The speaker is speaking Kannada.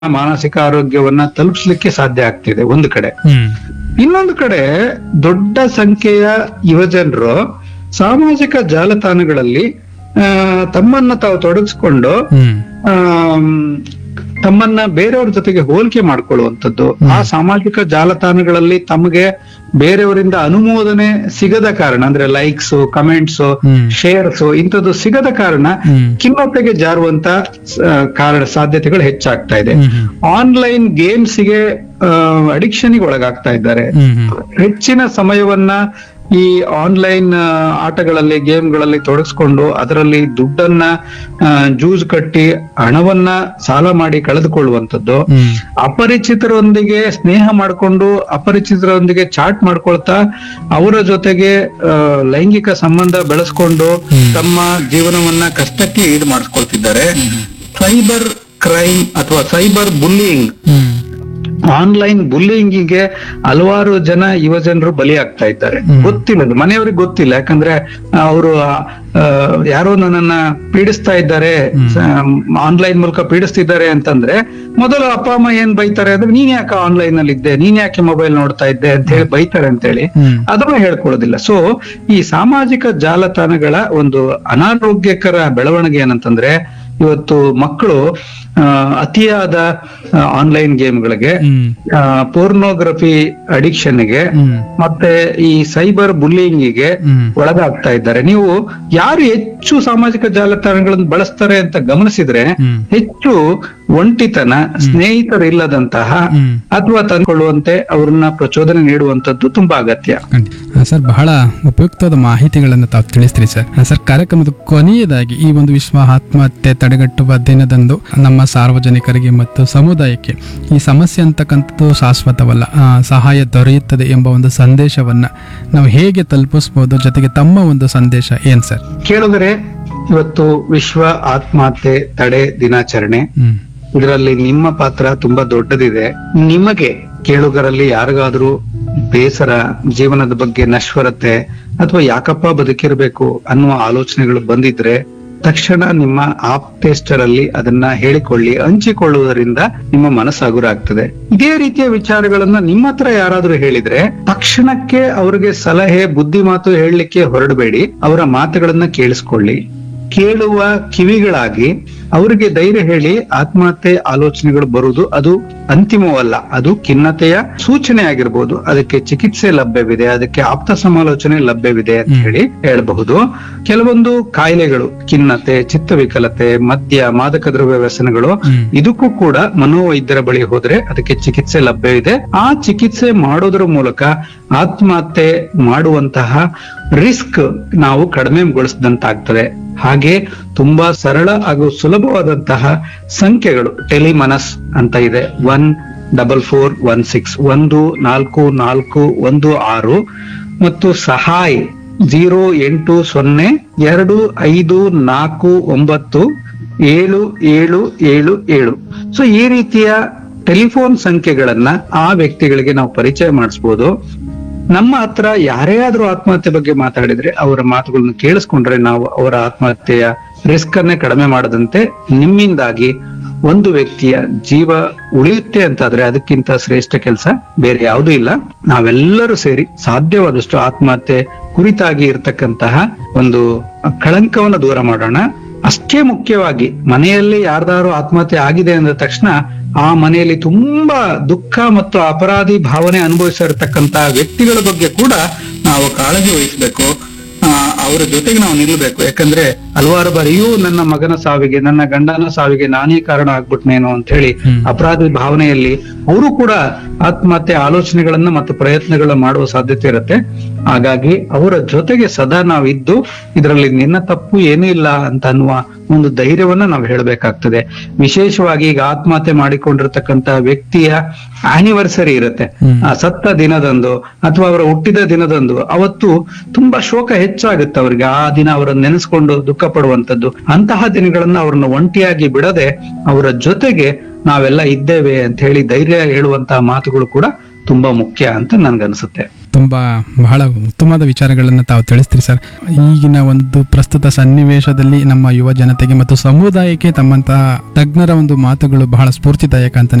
ಮಾನಸಿಕ ಆರೋಗ್ಯವನ್ನ ತಲುಪಿಸ್ಲಿಕ್ಕೆ ಸಾಧ್ಯ ಆಗ್ತಿದೆ ಒಂದು ಕಡೆ ಹ್ಮ್ ಇನ್ನೊಂದು ಕಡೆ ದೊಡ್ಡ ಸಂಖ್ಯೆಯ ಯುವಜನರು ಸಾಮಾಜಿಕ ಜಾಲತಾಣಗಳಲ್ಲಿ ಆ, ತಮ್ಮನ್ನ ತಾವು ತೊಡಗಿಸ್ಕೊಂಡು ಹ್ಮ್ ಆಮ್, ತಮ್ಮನ್ನ ಬೇರೆಯವ್ರ ಜೊತೆಗೆ ಹೋಲಿಕೆ ಮಾಡ್ಕೊಳ್ಳುವಂಥದ್ದು ಆ ಸಾಮಾಜಿಕ ಜಾಲತಾಣಗಳಲ್ಲಿ ತಮಗೆ ಬೇರೆಯವರಿಂದ ಅನುಮೋದನೆ ಸಿಗದ ಕಾರಣ ಅಂದ್ರೆ ಲೈಕ್ಸ್ ಕಮೆಂಟ್ಸ್ ಹ್ಮ್. ಶೇರ್ಸ್ ಇಂಥದ್ದು ಸಿಗದ ಕಾರಣ ಹ್ಮ್. ಖಿನ್ನತೆಗೆ ಜಾರುವಂತ ಆ, ಕಾರಣ ಸಾಧ್ಯತೆಗಳು ಹೆಚ್ಚಾಗ್ತಾ ಇದೆ ಹ್ಮ್ ಹ್ಮ್ ಆನ್ಲೈನ್ ಗೇಮ್ಸ್ಗೆ ಅಡಿಕ್ಷನ್ಗೆ ಒಳಗಾಗ್ತಾ ಇದ್ದಾರೆ ಹ್ಮ್ ಹ್ಮ್ ಹೆಚ್ಚಿನ ಸಮಯವನ್ನ ಈ ಆನ್ಲೈನ್ ಆಟಗಳಲ್ಲಿ ಗೇಮ್ಗಳಲ್ಲಿ ತೊಡಗಿಸ್ಕೊಂಡು ಅದರಲ್ಲಿ ದುಡ್ಡನ್ನ ಆ, ಜೂಜ್ ಕಟ್ಟಿ ಹಣವನ್ನ ಸಾಲ ಮಾಡಿ ಕಳೆದುಕೊಳ್ಳುವಂಥದ್ದು ಹ್ಮ್ ಅಪರಿಚಿತರೊಂದಿಗೆ ಸ್ನೇಹ ಮಾಡಿಕೊಂಡು ಅಪರಿಚಿತರೊಂದಿಗೆ ಚಾಟ್ ಮಾಡ್ಕೊಳ್ತಾ ಅವರ ಜೊತೆಗೆ ಆ, ಲೈಂಗಿಕ ಸಂಬಂಧ ಬೆಳೆಸ್ಕೊಂಡು ತಮ್ಮ ಜೀವನವನ್ನ ಕಷ್ಟಕ್ಕೆ ಈಡು ಮಾಡಿಸ್ಕೊಳ್ತಿದ್ದಾರೆ ಸೈಬರ್ ಕ್ರೈಮ್ ಅಥವಾ ಸೈಬರ್ ಬುಲ್ಲಿಂಗ್ ಹ್ಮ್ ಆನ್ಲೈನ್ ಬುಲ್ಲಿಂಗಿಗೆ ಹಲವಾರು ಜನ ಯುವ ಜನರು ಬಲಿಯಾಗ್ತಾ ಇದ್ದಾರೆ ಹ್ಮ್. ಗೊತ್ತಿಲ್ಲ ಅದು. ಮನೆಯವ್ರಿಗೆ ಗೊತ್ತಿಲ್ಲ ಯಾಕಂದ್ರೆ ಅವರು ಯಾರೋ ನನ್ನನ್ನ ಪೀಡಿಸ್ತಾ ಇದ್ದಾರೆ ಆನ್ಲೈನ್ ಮೂಲಕ ಪೀಡಿಸ್ತಿದ್ದಾರೆ ಅಂತಂದ್ರೆ ಮೊದಲು ಅಪ್ಪ ಅಮ್ಮ ಏನ್ ಬೈತಾರೆ ಅಂದ್ರೆ ನೀನ್ ಯಾಕೆ ಆನ್ಲೈನ್ ಅಲ್ಲಿ ಇದ್ದೆ ನೀನ್ ಯಾಕೆ ಮೊಬೈಲ್ ನೋಡ್ತಾ ಇದ್ದೆ ಅಂತ ಹೇಳಿ ಬೈತಾರೆ ಅಂತ ಹೇಳಿ ಹ್ಮ್ ಅದನ್ನ ಹೇಳ್ಕೊಳ್ಳೋದಿಲ್ಲ ಸೊ ಈ ಸಾಮಾಜಿಕ ಜಾಲತಾಣಗಳ ಒಂದು ಅನಾರೋಗ್ಯಕರ ಬೆಳವಣಿಗೆ ಏನಂತಂದ್ರೆ ಇವತ್ತು ಮಕ್ಕಳು ಆ, ಅತಿಯಾದ ಆನ್ಲೈನ್ ಗೇಮ್ಗಳಿಗೆ ಹ್ಮ್ ಪೋರ್ನೋಗ್ರಫಿ ಅಡಿಕ್ಷನ್ಗೆ ಹ್ಮ್ ಮತ್ತೆ ಈ ಸೈಬರ್ ಬುಲ್ಲಿಂಗಿಗೆ ಹ್ಮ್ ಒಳಗಾಗ್ತಾ ಇದ್ದಾರೆ ನೀವು ಯಾರು ಹೆಚ್ಚು ಸಾಮಾಜಿಕ ಜಾಲತಾಣಗಳನ್ನು ಬಳಸ್ತಾರೆ ಅಂತ ಗಮನಿಸಿದ್ರೆ ಹ್ಮ್ ಹೆಚ್ಚು ಒಂಟಿತನ ಸ್ನೇಹಿತರಿಲ್ಲದಂತಹ ಹ್ಮ್ ಅಥವಾ ತಂದುಕೊಳ್ಳುವಂತೆ ಅವ್ರನ್ನ ಪ್ರಚೋದನೆ ನೀಡುವಂತದ್ದು ತುಂಬಾ ಅಗತ್ಯ ಖಂಡಿತ. ಆ, ಸರ್ ಬಹಳ ಉಪಯುಕ್ತವಾದ ಮಾಹಿತಿಗಳನ್ನು ತಾವು ತಿಳಿಸ್ತೀರಿ ಸರ್ ಆ, ಸರ್ ಕಾರ್ಯಕ್ರಮದ ಕೊನೆಯದಾಗಿ ಈ ಒಂದು ವಿಶ್ವ ಆತ್ಮಹತ್ಯೆ ತಡೆಗಟ್ಟುವ ದಿನದಂದು ನಮ್ಮ ಸಾರ್ವಜನಿಕರಿಗೆ ಮತ್ತು ಸಮುದಾಯಕ್ಕೆ ಈ ಸಮಸ್ಯೆ ಅಂತಕ್ಕಂಥದ್ದು ಶಾಶ್ವತವಲ್ಲ ಆ, ಸಹಾಯ ದೊರೆಯುತ್ತದೆ ಎಂಬ ಒಂದು ಸಂದೇಶವನ್ನ ನಾವು ಹೇಗೆ ತಲುಪಿಸ್ಬೋದು ಜೊತೆಗೆ ತಮ್ಮ ಒಂದು ಸಂದೇಶ ಏನ್ ಸರ್ ಕೇಳಿದರೆ ಇವತ್ತು ವಿಶ್ವ ಆತ್ಮಹತ್ಯೆ ತಡೆ ದಿನಾಚರಣೆ ಹ್ಮ್ ಇದರಲ್ಲಿ ನಿಮ್ಮ ಪಾತ್ರ ತುಂಬಾ ದೊಡ್ಡದಿದೆ ನಿಮಗೆ ಕೇಳುಗರಲ್ಲಿ ಯಾರಿಗಾದ್ರೂ ಬೇಸರ ಜೀವನದ ಬಗ್ಗೆ ನಶ್ವರತೆ ಅಥವಾ ಯಾಕಪ್ಪ ಬದುಕಿರ್ಬೇಕು ಅನ್ನುವ ಆಲೋಚನೆಗಳು ಬಂದಿದ್ರೆ ತಕ್ಷಣ ನಿಮ್ಮ ಆಪ್ತೇಷ್ಟರಲ್ಲಿ ಅದನ್ನ ಹೇಳಿಕೊಳ್ಳಿ ಹಂಚಿಕೊಳ್ಳುವುದರಿಂದ ನಿಮ್ಮ ಮನಸ್ಸು ಹಗುರ ಆಗ್ತದೆ ಇದೇ ರೀತಿಯ ವಿಚಾರಗಳನ್ನ ನಿಮ್ಮ ಹತ್ರ ಯಾರಾದ್ರೂ ಹೇಳಿದ್ರೆ ತಕ್ಷಣಕ್ಕೆ ಅವರಿಗೆ ಸಲಹೆ ಬುದ್ಧಿ ಮಾತು ಹೇಳಲಿಕ್ಕೆ ಹೊರಡಬೇಡಿ ಅವರ ಮಾತುಗಳನ್ನ ಕೇಳಿಸ್ಕೊಳ್ಳಿ ಕೇಳುವ ಕಿವಿಗಳಾಗಿ ಅವರಿಗೆ ಧೈರ್ಯ ಹೇಳಿ ಆತ್ಮಹತ್ಯೆ ಆಲೋಚನೆಗಳು ಬರುವುದು ಅದು ಅಂತಿಮವಲ್ಲ ಅದು ಖಿನ್ನತೆಯ ಸೂಚನೆ ಆಗಿರ್ಬೋದು ಅದಕ್ಕೆ ಚಿಕಿತ್ಸೆ ಲಭ್ಯವಿದೆ ಅದಕ್ಕೆ ಆಪ್ತ ಸಮಾಲೋಚನೆ ಲಭ್ಯವಿದೆ ಅಂತ ಹೇಳಿ ಹೇಳಬಹುದು ಕೆಲವೊಂದು ಕಾಯಿಲೆಗಳು ಖಿನ್ನತೆ ಚಿತ್ತವಿಕಲತೆ ಮದ್ಯ ಮಾದಕ ದ್ರವ್ಯ ವ್ಯಸನಗಳು ಹ್ಮ್. ಇದಕ್ಕೂ ಕೂಡ ಮನೋವೈದ್ಯರ ಬಳಿ ಹೋದ್ರೆ ಅದಕ್ಕೆ ಚಿಕಿತ್ಸೆ ಲಭ್ಯವಿದೆ ಆ ಚಿಕಿತ್ಸೆ ಮಾಡೋದ್ರ ಮೂಲಕ ಆತ್ಮಹತ್ಯೆ ಮಾಡುವಂತಹ ರಿಸ್ಕ್ ನಾವು ಕಡಿಮೆಗೊಳಿಸಿದಂತಾಗ್ತದೆ ಹಾಗೆ ತುಂಬಾ ಸರಳ ಹಾಗೂ ಸುಲಭವಾದಂತಹ ಸಂಖ್ಯೆಗಳು ಟೆಲಿಮನಸ್ ಅಂತ ಇದೆ one double four one six ಒಂದು ನಾಲ್ಕು ನಾಲ್ಕು ಒಂದು ಆರು ಮತ್ತು ಸಹಾಯ್ ಜೀರೋ ಎಂಟು ಸೊನ್ನೆ ಎರಡು ಐದು ನಾಲ್ಕು ಒಂಬತ್ತು ಏಳು ಏಳು ಏಳು ಏಳು ಸೊ ಈ ರೀತಿಯ ಟೆಲಿಫೋನ್ ಸಂಖ್ಯೆಗಳನ್ನ ಆ ವ್ಯಕ್ತಿಗಳಿಗೆ ನಾವು ಪರಿಚಯ ಮಾಡಿಸ್ಬೋದು ನಮ್ಮ ಹತ್ರ ಯಾರೇ ಆದ್ರೂ ಆತ್ಮಹತ್ಯೆ ಬಗ್ಗೆ ಮಾತಾಡಿದ್ರೆ ಅವರ ಮಾತುಗಳನ್ನು ಕೇಳಿಸ್ಕೊಂಡ್ರೆ ನಾವು ಅವರ ಆತ್ಮಹತ್ಯೆಯ ರಿಸ್ಕ್ ಅನ್ನೇ ಕಡಿಮೆ ಮಾಡದಂತೆ ನಿಮ್ಮಿಂದಾಗಿ ಒಂದು ವ್ಯಕ್ತಿಯ ಜೀವ ಉಳಿಯುತ್ತೆ ಅಂತಾದ್ರೆ ಅದಕ್ಕಿಂತ ಶ್ರೇಷ್ಠ ಕೆಲಸ ಬೇರೆ ಯಾವುದೂ ಇಲ್ಲ ನಾವೆಲ್ಲರೂ ಸೇರಿ ಸಾಧ್ಯವಾದಷ್ಟು ಆತ್ಮಹತ್ಯೆ ಕುರಿತಾಗಿ ಇರತಕ್ಕಂತಹ ಒಂದು ಕಳಂಕವನ್ನು ದೂರ ಮಾಡೋಣ ಅಷ್ಟೇ ಮುಖ್ಯವಾಗಿ ಮನೆಯಲ್ಲಿ ಯಾರ್ದಾರು ಆತ್ಮಹತ್ಯೆ ಆಗಿದೆ ಅಂದ ತಕ್ಷಣ ಆ ಮನೆಯಲ್ಲಿ ತುಂಬಾ ದುಃಖ ಮತ್ತು ಅಪರಾಧಿ ಭಾವನೆ ಅನುಭವಿಸಿರ್ತಕ್ಕಂತಹ ವ್ಯಕ್ತಿಗಳ ಬಗ್ಗೆ ಕೂಡ ನಾವು ಕಾಳಜಿ ವಹಿಸಬೇಕು ಅವರ ಜೊತೆಗೆ ನಾವು ನಿಲ್ಲಬೇಕು ಯಾಕಂದ್ರೆ ಹಲವಾರು ಬಾರಿ ಅಯ್ಯೋ ನನ್ನ ಮಗನ ಸಾವಿಗೆ ನನ್ನ ಗಂಡನ ಸಾವಿಗೆ ನಾನೇ ಕಾರಣ ಆಗ್ಬಿಟ್ನೇನೋ ಅಂತ ಹೇಳಿ ಹ್ಮ್. ಅಪರಾಧಿ ಭಾವನೆಯಲ್ಲಿ ಅವರು ಕೂಡ ಆತ್ಮಹತ್ಯೆ ಆಲೋಚನೆಗಳನ್ನ ಮತ್ತು ಪ್ರಯತ್ನಗಳನ್ನ ಮಾಡುವ ಸಾಧ್ಯತೆ ಇರುತ್ತೆ ಹಾಗಾಗಿ ಅವರ ಜೊತೆಗೆ ಸದಾ ನಾವು ಇದ್ದು ಇದರಲ್ಲಿ ನಿನ್ನ ತಪ್ಪು ಏನೂ ಇಲ್ಲ ಅಂತ ಅನ್ನುವ ಒಂದು ಧೈರ್ಯವನ್ನ ನಾವು ಹೇಳಬೇಕಾಗ್ತದೆ ವಿಶೇಷವಾಗಿ ಈಗ ಆತ್ಮಹತ್ಯೆ ಮಾಡಿಕೊಂಡಿರ್ತಕ್ಕಂತ ವ್ಯಕ್ತಿಯ ಆನಿವರ್ಸರಿ ಇರುತ್ತೆ ಹ್ಮ್. ಆ ಸತ್ತ ದಿನದಂದು ಅಥವಾ ಅವರ ಹುಟ್ಟಿದ ದಿನದಂದು ಅವತ್ತು ತುಂಬಾ ಶೋಕ ಹೆಚ್ಚಾಗುತ್ತೆ ಅವರಿಗೆ ಆ ದಿನ ಅವರನ್ನು ನೆನೆಸ್ಕೊಂಡು ದುಃಖ ಪಡುವಂತದ್ದು ಅಂತಹ ದಿನಗಳನ್ನ ಅವ್ರನ್ನ ಒಂಟಿಯಾಗಿ ಬಿಡದೆ ಅವರ ಜೊತೆಗೆ ನಾವೆಲ್ಲ ಇದ್ದೇವೆ ಅಂತ ಹೇಳಿ ಧೈರ್ಯ ಹೇಳುವಂತಹ ಮಾತುಗಳು ಕೂಡ ತುಂಬಾ ಮುಖ್ಯ ಅಂತ ನನ್ಗನ್ಸುತ್ತೆ ತುಂಬಾ ಬಹಳ ಉತ್ತಮವಾದ ವಿಚಾರಗಳನ್ನು ತಾವು ತಿಳಿಸ್ತೀರಿ ಸರ್ ಈಗಿನ ಒಂದು ಪ್ರಸ್ತುತ ಸನ್ನಿವೇಶದಲ್ಲಿ ನಮ್ಮ ಯುವ ಜನತೆಗೆ ಮತ್ತು ಸಮುದಾಯಕ್ಕೆ ತಮ್ಮಂತಹ ತಜ್ಞರ ಒಂದು ಮಾತುಗಳು ಬಹಳ ಸ್ಫೂರ್ತಿದಾಯಕ ಅಂತ